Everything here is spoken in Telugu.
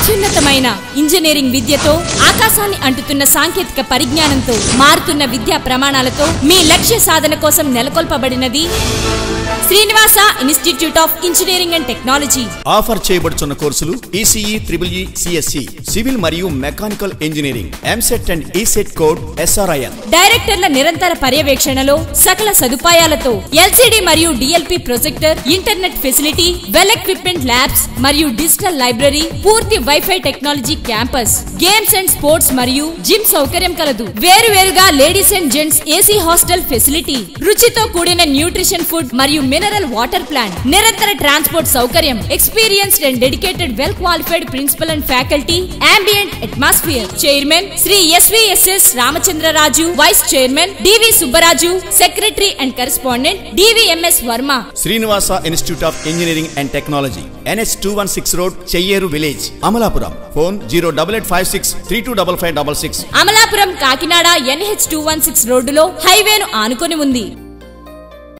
అత్యున్నతమైన ఇంజనీరింగ్ విద్యతో ఆకాశాన్ని అంటుతున్న సాంకేతిక పరిజ్ఞానంతో మారుతున్న విద్యా ప్రమాణాలతో మీ లక్ష్య సాధన కోసం నెలకొల్పబడినది Srinivasa institute of engineering and technology offer చేయబడుతున్న కోర్సులు ECE triple E CSC civil మరియు mechanical engineering EAMCET and ECET code SRIL డైరెక్టర్ల నిరంతర పర్యవేక్షణలో సకల సదుపాయాలతో ఎల్సిడి మరియు DLP projector internet facility well equipment labs మరియు డిజిటల్ లైబ్రరీ పూర్తి wifi technology campus games and sports మరియు జిమ్ సౌకర్యం కలదు వేరు వేరుగా ladies and gents AC hostel facility రుచితో కూడిన న్యూట్రిషన్ ఫుడ్ మరియు మినరల్ వాటర్ ప్లాంట్ నిరంతర ట్రాన్స్పోర్ట్ సౌకర్యం experienced and dedicated well qualified principal and faculty ambient atmosphere chairman Shri SVSS Ramachandraraju vice chairman DV Subbaraju secretary and correspondent DVMS Varma Srinivasa institute of engineering and technology NH two one six road Cheyyeru village Amalapuram phone zero double eight five six three two double five double six Amalapuram Kakinada NH two one six రోడ్డులో హైవేను ఆనుకొని ఉంది